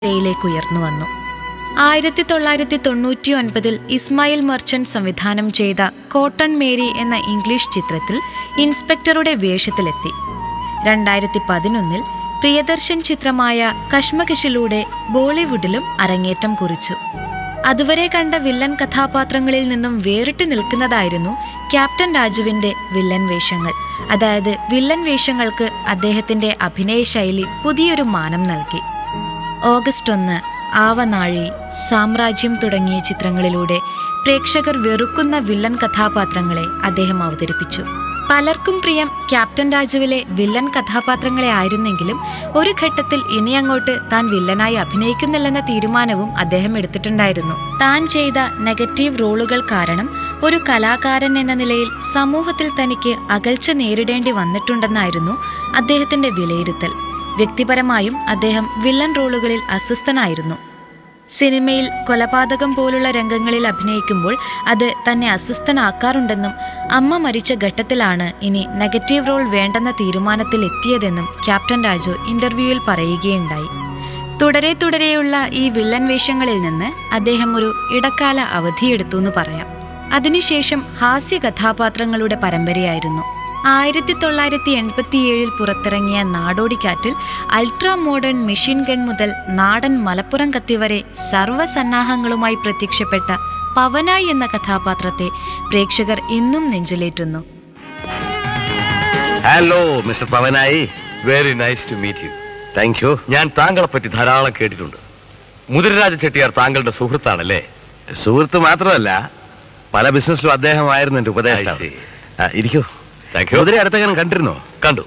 യിലേക്ക് ഉയർന്നു വന്നു ആയിരത്തി തൊള്ളായിരത്തി തൊണ്ണൂറ്റി ഒൻപതിൽ ഇസ്മായിൽ മർച്ചന്റ് സംവിധാനം ചെയ്ത കോട്ടൺ മേരി എന്ന ഇംഗ്ലീഷ് ചിത്രത്തിൽ ഇൻസ്പെക്ടറുടെ വേഷത്തിലെത്തി രണ്ടായിരത്തി പതിനൊന്നിൽ പ്രിയദർശൻ ചിത്രമായ കശ്മകശിലൂടെ ബോളിവുഡിലും അരങ്ങേറ്റം കുറിച്ചു അതുവരെ കണ്ട വില്ലൻ കഥാപാത്രങ്ങളിൽ നിന്നും വേറിട്ട് നിൽക്കുന്നതായിരുന്നു ക്യാപ്റ്റൻ രാജുവിന്റെ വില്ലൻ വേഷങ്ങൾ അതായത് വില്ലൻ വേഷങ്ങൾക്ക് അദ്ദേഹത്തിന്റെ അഭിനയ ശൈലി പുതിയൊരു മാനം നൽകി ഓഗസ്റ്റ് ഒന്ന് ആവനാഴി സാമ്രാജ്യം തുടങ്ങിയ ചിത്രങ്ങളിലൂടെ പ്രേക്ഷകർ വെറുക്കുന്ന വില്ലൻ കഥാപാത്രങ്ങളെ അദ്ദേഹം അവതരിപ്പിച്ചു പലർക്കും പ്രിയം ക്യാപ്റ്റൻ രാജുവിലെ വില്ലൻ കഥാപാത്രങ്ങളെ ആയിരുന്നെങ്കിലും ഒരു ഘട്ടത്തിൽ ഇനി അങ്ങോട്ട് താൻ വില്ലനായി അഭിനയിക്കുന്നില്ലെന്ന തീരുമാനവും അദ്ദേഹം എടുത്തിട്ടുണ്ടായിരുന്നു താൻ ചെയ്ത നെഗറ്റീവ് റോളുകൾ കാരണം ഒരു കലാകാരൻ എന്ന നിലയിൽ സമൂഹത്തിൽ തനിക്ക് അകൽച്ച നേരിടേണ്ടി വന്നിട്ടുണ്ടെന്നായിരുന്നു അദ്ദേഹത്തിന്റെ വിലയിരുത്തൽ വ്യക്തിപരമായും അദ്ദേഹം വില്ലൻ റോളുകളിൽ അസ്വസ്ഥനായിരുന്നു സിനിമയിൽ കൊലപാതകം പോലുള്ള രംഗങ്ങളിൽ അഭിനയിക്കുമ്പോൾ അത് തന്നെ അസ്വസ്ഥനാക്കാറുണ്ടെന്നും അമ്മ മരിച്ച ഘട്ടത്തിലാണ് ഇനി നെഗറ്റീവ് റോൾ വേണ്ടെന്ന തീരുമാനത്തിൽ എത്തിയതെന്നും ക്യാപ്റ്റൻ രാജു ഇന്റർവ്യൂവിൽ പറയുകയുണ്ടായി തുടരെ തുടരെയുള്ള ഈ വില്ലൻ വേഷങ്ങളിൽ നിന്ന് അദ്ദേഹം ഒരു ഇടക്കാല അവധിയെടുത്തു എന്ന് പറയാം അതിനുശേഷം ഹാസ്യ കഥാപാത്രങ്ങളുടെ പരമ്പരയായിരുന്നു ആയിരത്തി തൊള്ളായിരത്തി എൺപത്തിയേഴിൽ പുറത്തിറങ്ങിയ നാടോടിക്കാറ്റിൽ അൾട്രാ മോഡേൺ മെഷീൻ ഗൺ മുതൽ നാടൻ മലപ്പുറം കത്തി വരെ സർവ്വസന്നാഹങ്ങളുമായി പ്രത്യക്ഷപ്പെട്ട പവനായി എന്ന കഥാപാത്രത്തെ പ്രേക്ഷകർ ഇന്നും നെഞ്ചിലേറ്റുന്നു hello mister Pavanayi very nice to meet you thank you ഞാൻ താങ്കളെ പറ്റി ധാരാളം കേട്ടിട്ടുണ്ട് മുതിരരാജ ചെട്ടിയാർ താങ്കളുടെ സുഹൃത്താണല്ലേ സുഹൃത്ത് മാത്രമല്ല പല ബിസിനസ്സിലും അദ്ദേഹമായിരുന്നു എന്റെ ഉപദേശം I see. ഇരിക്കൂ താങ്ക് യു കുതിര അടുത്തെങ്ങനെ കണ്ടിരുന്നോ കണ്ടു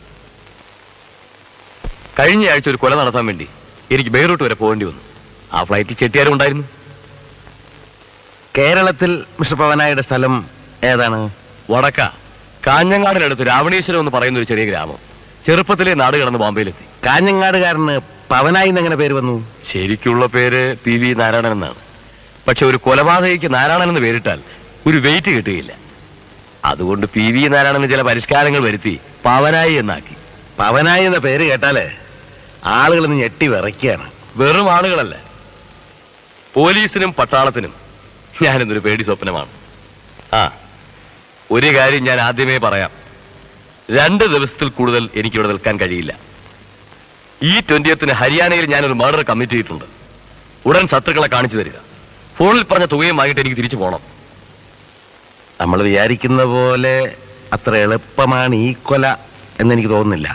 കഴിഞ്ഞ ആഴ്ച ഒരു കൊല നടത്താൻ വേണ്ടി എനിക്ക് ബെയ്റൂട്ട് വരെ പോകേണ്ടി വന്നു ആ ഫ്ലൈറ്റിൽ ചെട്ടിയാരും ഉണ്ടായിരുന്നു കേരളത്തിൽ മിസ്റ്റർ പവനായുടെ സ്ഥലം ഏതാണ് വടക്ക കാഞ്ഞങ്ങാടിനടുത്ത് രാവണീശ്വരം എന്ന് പറയുന്ന ഒരു ചെറിയ ഗ്രാമം ചെറുപ്പത്തിലെ നാട് കടന്ന് ബോംബെയിലെത്തി കാഞ്ഞങ്ങാടുകാരന് പവനായി എന്നെങ്ങനെ പേര് വന്നു ശരിക്കുള്ള പേര് പി വി നാരായണൻ എന്നാണ് പക്ഷെ ഒരു കൊലപാതകയ്ക്ക് നാരായണൻ എന്ന് പേരിട്ടാൽ ഒരു വെയിറ്റ് കിട്ടുകയില്ല അതുകൊണ്ട് പി വി നാരായണന് ചില പരിഷ്കാരങ്ങൾ വരുത്തി പവനായി എന്നാക്കി പവനായി എന്ന പേര് കേട്ടാല് ആളുകൾ ഇന്ന് ഞെട്ടി വിറയ്ക്കുകയാണ് വെറും ആളുകളല്ല പോലീസിനും പട്ടാളത്തിനും ഞാനിന്നൊരു പേടി സ്വപ്നമാണ് ആ ഒരു കാര്യം ഞാൻ ആദ്യമേ പറയാം രണ്ട് ദിവസത്തിൽ കൂടുതൽ എനിക്കിവിടെ നിൽക്കാൻ കഴിയില്ല ഈ ട്വന്റിയത്തിന് ഹരിയാനയിൽ ഞാനൊരു മർഡർ കമ്മിറ്റ് ചെയ്തിട്ടുണ്ട് ഉടൻ ശത്രുക്കളെ കാണിച്ചു തരിക ഫോണിൽ പറഞ്ഞ തുകയും വാങ്ങിയിട്ട് എനിക്ക് തിരിച്ചു പോകണം നമ്മൾ വിചാരിക്കുന്ന പോലെ അത്ര എളുപ്പമാണ് ഈ കൊല എന്നെനിക്ക് തോന്നുന്നില്ല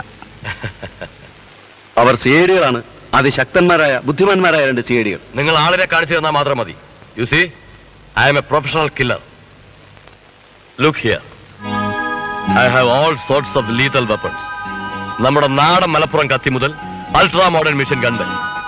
അവർ സിഐഡികളാണ് അതിശക്തന്മാരായ ബുദ്ധിമാന്മാരായ രണ്ട് സിഐഡികൾ നിങ്ങൾ ആളിനെ കാണിച്ചു തന്നാൽ മാത്രം മതി you see I am a professional killer look here I have all sorts of lethal weapons നമ്മുടെ നാടൻ മലപ്പുറം കത്തി മുതൽ അൾട്രാ മോഡേൺ മിഷൻ ഗണ്ട്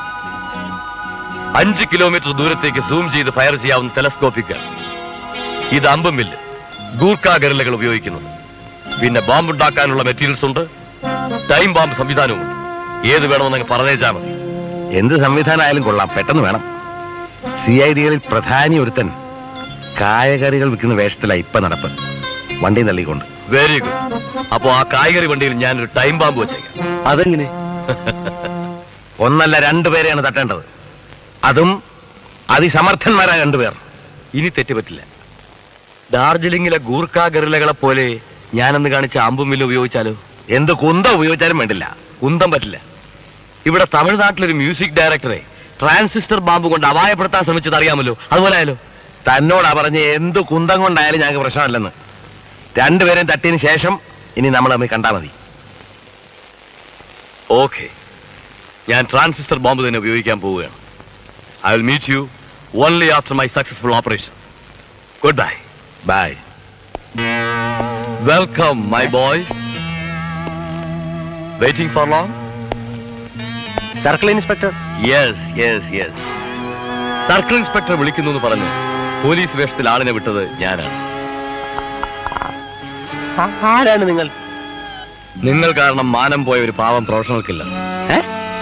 അഞ്ച് കിലോമീറ്റർ ദൂരത്തേക്ക് സൂം ചെയ്ത് ഫയർ ചെയ്യാവുന്ന ടെലസ്കോപ്പിക് ഗൺ ഇത് അമ്പും മില്ല് ഗൂർഖ ഗറിലകൾ ഉപയോഗിക്കുന്നത് പിന്നെ ബോംബ് ഉണ്ടാക്കാനുള്ള മെറ്റീരിയൽസ് ഉണ്ട് ടൈം ബോംബ് സംവിധാനവുമുണ്ട് ഏത് വേണമെന്നങ്ങ് പറഞ്ഞേച്ചാൽ മതി എന്ത് സംവിധാനമായാലും കൊള്ളാം പെട്ടെന്ന് വേണം സി ഐ ഡികളിൽ പ്രധാനി ഒരുത്തൻ കായകറികൾ വിൽക്കുന്ന വേഷത്തിലാ ഇപ്പൊ നടപ്പ് വണ്ടി തള്ളിക്കൊണ്ട് വെരി ഗുഡ് അപ്പോ ആ കായികറി വണ്ടിയിൽ ഞാനൊരു ടൈം ബാമ്പ് വെച്ചേക്കാം അതെങ്ങനെ ഒന്നല്ല രണ്ടുപേരെയാണ് തട്ടേണ്ടത് അതും അതിസമർത്ഥന്മാരായ രണ്ടുപേർ ഇനി തെറ്റുപറ്റില്ല ഡാർജിലിംഗിലെ ഗൂർഖ ഗറിലകളെ പോലെ ഞാനന്ന് കാണിച്ച അമ്പും മില്ല് ഉപയോഗിച്ചാലോ എന്ത് കുന്ത ഉപയോഗിച്ചാലും വേണ്ടില്ല കുന്തം പറ്റില്ല ഇവിടെ തമിഴ്നാട്ടിലൊരു മ്യൂസിക് ഡയറക്ടറെ ട്രാൻസിസ്റ്റർ ബാമ്പ് കൊണ്ട് അപായപ്പെടുത്താൻ ശ്രമിച്ചത് അറിയാമല്ലോ അതുപോലെ ആയാലോ തന്നോടാ പറഞ്ഞ് എന്ത് കുന്തം കൊണ്ടായാലും ഞങ്ങൾക്ക് പ്രശ്നമല്ലെന്ന് രണ്ടുപേരെയും തട്ടിയതിന് ശേഷം ഇനി നമ്മൾ തമ്മിൽ കണ്ടാ മതി ഓക്കെ ഞാൻ ട്രാൻസിസ്റ്റർ ബോംബ് തന്നെ ഉപയോഗിക്കാൻ പോവുകയാണ് I will meet you only after my successful operation good bye bye welcome my boys waiting for long circle inspector yes yes yes circle inspector വിളിക്കുന്നു എന്ന് പറഞ്ഞ് പോലീസ് വേഷത്തിൽ ആളിനെ വിട്ടത് ഞാനാണ് ആരാണ് നിങ്ങൾ നിങ്ങൾ കാരണം മാനം പോയ ഒരു പാവം പ്രൊഫഷണൽ കില്ലർ ഏ?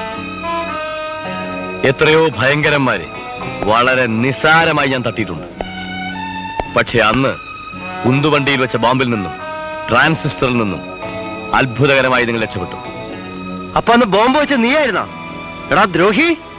എത്രയോ ഭയങ്കരന്മാരെ വളരെ നിസ്സാരമായി ഞാൻ തട്ടിയിട്ടുണ്ട് പക്ഷെ അന്ന് ഉന്തുവണ്ടിയിൽ വെച്ച ബോംബിൽ നിന്നും ട്രാൻസിസ്റ്ററിൽ നിന്നും അത്ഭുതകരമായി നിങ്ങൾ രക്ഷപ്പെട്ടു അപ്പൊ അന്ന് ബോംബ് വെച്ച നീയായിരുന്നോ എടാ ദ്രോഹി